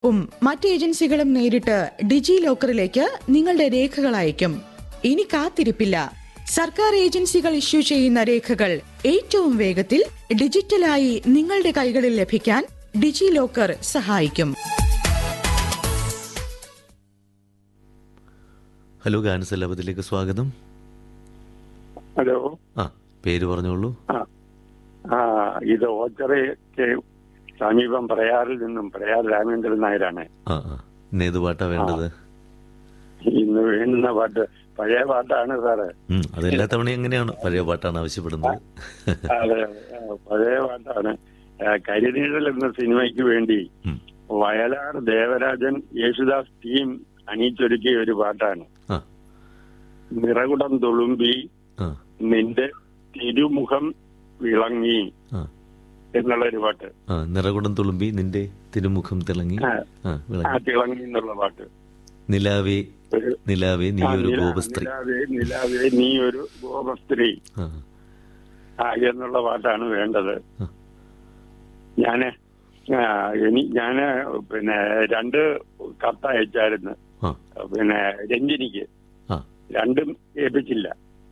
വകുപ്പും മറ്റ് ഏജൻസികളും നേരിട്ട് ഡിജി ലോക്കറിലേക്ക് നിങ്ങളുടെ രേഖകൾ അയക്കും ഇനി കാത്തിരിപ്പില്ല സർക്കാർ ഏജൻസികൾ ഇഷ്യൂ ചെയ്യുന്ന രേഖകൾ ഏറ്റവും വേഗത്തിൽ ഡിജിറ്റലായി നിങ്ങളുടെ കൈകളിൽ ലഭിക്കാൻ ഡിജി ലോക്കർ സഹായിക്കും ഹലോ ഗാനസല്ലാപത്തിലേക്ക് സ്വാഗതം ഹലോ ആ പേര് പറഞ്ഞോളൂ ആ ആ ഇത് ഓച്ചറയ്ക്ക് സമീപം പ്രയാറിൽ നിന്നും പ്രയാർ രാമേന്ദ്രൻ നായരാണ് ആ ആ ഇന്ന് ഏത് പാട്ടാ വേണ്ടത് ഇന്ന് വേണ്ടുന്ന പാട്ട് പഴയ പാട്ടാണ് സാറ് ഉം, അതെല്ലാ തവണയും എങ്ങനെയാണ് പഴയ പാട്ടാണ് ആവശ്യപ്പെടുന്നത് അതെ ആ, പഴയ പാട്ടാണ് ആ, കരിനീഴൽ എന്ന സിനിമയ്ക്ക് വേണ്ടി ഉം. വയലാർ ദേവരാജൻ യേശുദാസ് ടീം അണിയിച്ചൊരുക്കിയ ഒരു പാട്ടാണ് ആ നിറകുടം തുളുമ്പി ആ നിന്റെ തിരുമുഖം വിളങ്ങി ആ എന്നുള്ള ഒരു പാട്ട് ആ നിറകുടം തുളുമ്പി നിന്റെ തിരുമുഖം തിളങ്ങി ആ, ആ ആ വിളങ്ങി തിളങ്ങി എന്നുള്ള പാട്ട് നിലാവേ ഒരു നിലാവേ നീ ആ, ഒരു നില- ഗോപസ്ത്രീ നിലാവേ നിലാവേ നീ ഒരു ഗോപസ്ത്രീ ആ ആ എന്നുള്ള പാട്ടാണ് വേണ്ടത് ആ. ഞാന് ആ, എനി ഞാന് പിന്നെ രണ്ട് കത്ത് അയച്ചായിരുന്നു ആ പിന്നെ രഞ്ജിനിക്ക് ആ രണ്ടും ഏൽപ്പിച്ചില്ല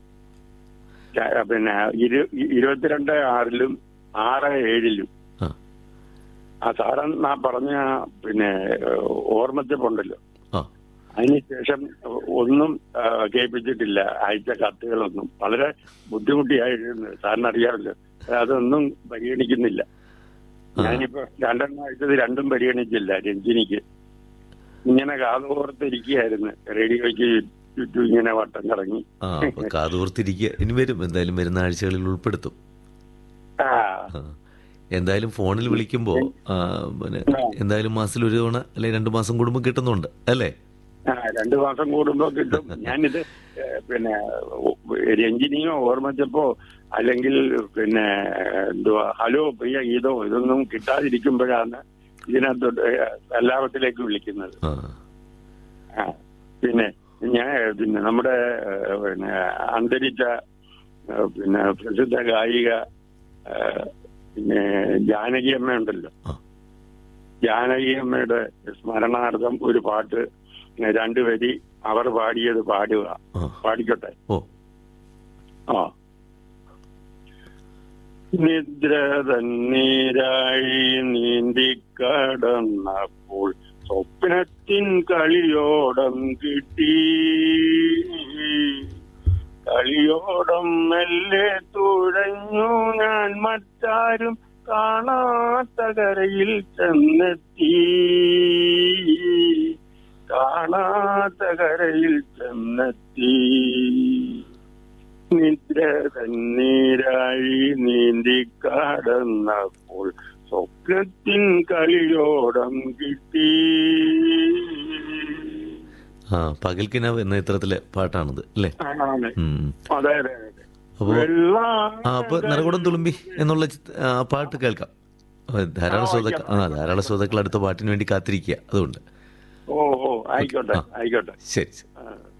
ര- പിന്നെ ഇരു ഇരുപത്തിരണ്ട് ആറിലും ആറ് ഏഴിലും ആ ആ സാറെന്നാ പറഞ്ഞ പിന്നെ ഓർമ്മച്ചപ്പുണ്ടല്ലോ ആ അതിനുശേഷം ഒന്നും ആ, കേൾപ്പിച്ചിട്ടില്ല അയച്ച കത്തുകളൊന്നും വളരെ ബുദ്ധിമുട്ടിയായിരുന്നു സാറിന് അറിയാമല്ലോ അതൊന്നും പരിഗണിക്കുന്നില്ല ഞാനിപ്പോ രണ്ടെണ്ണം അയച്ചത് രണ്ടും പരിഗണിച്ചില്ല രഞ്ജിനിക്ക് ഇങ്ങനെ കാതോർത്തിരിക്കുകയായിരുന്നു റേഡിയോയ്ക്ക് ചുറ്റും ഇങ്ങനെ വട്ടം കറങ്ങി ആ അപ്പൊ കാതോർത്തിരിക്കുക ഇനി വരും എന്തായാലും വരുന്ന ആഴ്ചകളിൽ ഉൾപ്പെടുത്തും ആ ആ. എന്തായാലും ഫോണിൽ വിളിക്കുമ്പോൾ പിന്നെ എന്തായാലും മാസത്തിൽ ഒരു തവണ അല്ലെങ്കിൽ രണ്ട് മാസം കൂടുമ്പോൾ കിട്ടുന്നുണ്ട് അല്ലേ ആ രണ്ടു മാസം കൂടുമ്പോ കിട്ടും ഞാനിത് ഏ, പിന്നെ ഒ- രഞ്ജിനിയോ ഓർമ്മിച്ചപ്പോ അല്ലെങ്കിൽ പിന്നെ എന്തുവാ ഹലോ പ്രിയ ഗീതോ ഇതൊന്നും കിട്ടാതിരിക്കുമ്പോഴാണ് ഇതിനകത്ത് എല്ലാവത്തിലേക്ക് വിളിക്കുന്നത് ആ ആ, പിന്നെ ഞാൻ പിന്നെ നമ്മുടെ ഏ, പിന്നെ അന്തരിച്ച ഏ, പിന്നെ പ്രസിദ്ധ ഗായിക ഏ, പിന്നെ ജാനകി അമ്മ ഉണ്ടല്ലോ ആ. ജാനകി അമ്മയുടെ സ്മരണാർത്ഥം ഒരു പാട്ട് ഏ, രണ്ടു വരി അവർ പാടിയത് പാടുക ആ പാടിക്കട്ടെ ഓ ആ നിദ്ര തന്നീരായി നീന്തിക്കടന്നപ്പോൾ സ്വപ്നത്തിൻ കളിയോടം കിട്ടി കളിയോടം മെല്ലെ തുഴഞ്ഞു ഞാൻ മറ്റാരും കാണാത്ത കരയിൽ ചെന്നെത്തി കാണാത്ത കരയിൽ ചെന്നെത്തി നിദ്ര തന്നീരായി നീന്തി കടന്നപ്പോൾ സ്വപ്നത്തിൻ കളിയോടം കിട്ടി ആ പകൽക്കിനാവ് എന്ന ചിത്രത്തിലെ പാട്ടാണിത് അല്ലേ ആണ് ഉം. അതെ അതെ അതെ അപ്പോ ആ അപ്പൊ നിറകുടം തുളുമ്പി എന്നുള്ള ചിത്ര- ആ, പാട്ട് കേൾക്കാം ആ, ധാരാളം ശ്രോതാക്കൾ ആ ധാരാളം ശ്രോതാക്കൾ അടുത്ത പാട്ടിന് വേണ്ടി കാത്തിരിക്കുക അതുകൊണ്ട് ഓ ഓ ആയിക്കോട്ടെ ആയിക്കോട്ടെ ശരി ശരി ആ.